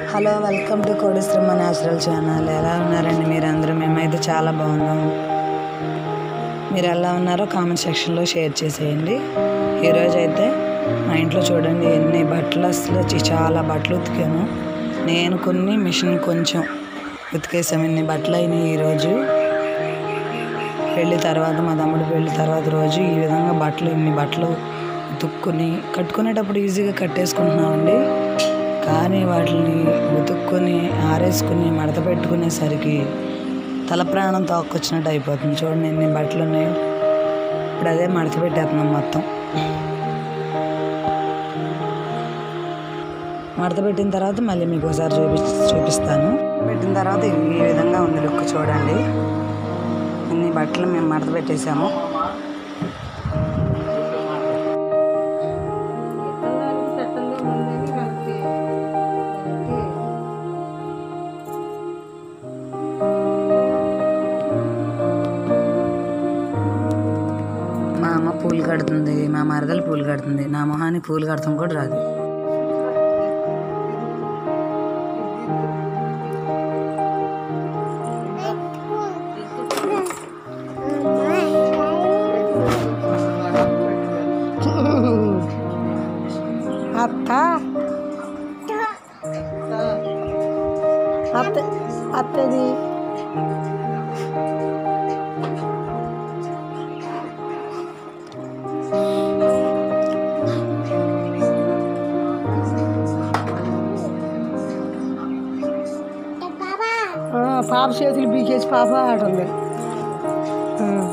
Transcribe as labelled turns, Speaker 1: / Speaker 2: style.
Speaker 1: Hello welcome to Kodishrama natural channel ఎలా ఉన్నారండి మీరందరూ మేమైతే చాలా బాగున్నాం మీరు ఎలా ఉన్నారో కామెంట్ సెక్షన్లో షేర్ చేసేయండి ఈరోజు అయితే మా ఇంట్లో చూడండి ఎన్ని బట్టలు అసలు చి- చాలా బట్టలు ఉతికాను నేను కొన్ని మిషన్ కొంచెం ఉతికేసాము ఇన్ని బట్టలు అయినాయి ఈరోజు పెళ్ళి తర్వాత మా తమ్ముడు పెళ్ళి తర్వాత రోజు ఈ విధంగా బట్టలు ఇన్ని బట్టలు ఉతుక్కుని కట్టుకునేటప్పుడు ఈజీగా కట్టేసుకుంటున్నామండి కానీ వాటిని ఉతుక్కొని ఆరేసుకుని మడత పెట్టుకునేసరికి తల ప్రాణం తోక్కొచ్చినట్టు అయిపోతుంది చూడండి ఎన్ని బట్టలు ఉన్నాయో ఇప్పుడు అదే మడత పెట్టేస్తున్నాం మొత్తం మడత పెట్టిన తర్వాత మళ్ళీ మీకు ఒకసారి చూపి చూపిస్తాను పెట్టిన తర్వాత ఈ విధంగా ఉంది లుక్ చూడండి ఇన్ని బట్టలు మేము మడత పెట్టేసాము మా అమ్మ పూలు కడుతుంది మా మరదలు పూలు కడుతుంది నా మొహానికి పూలు కడతాం కూడా రాదు
Speaker 2: అత్త అత్త అత్తది ఆ, పాప చేతులు బీకేసి పాప ఆడుంది ఆ.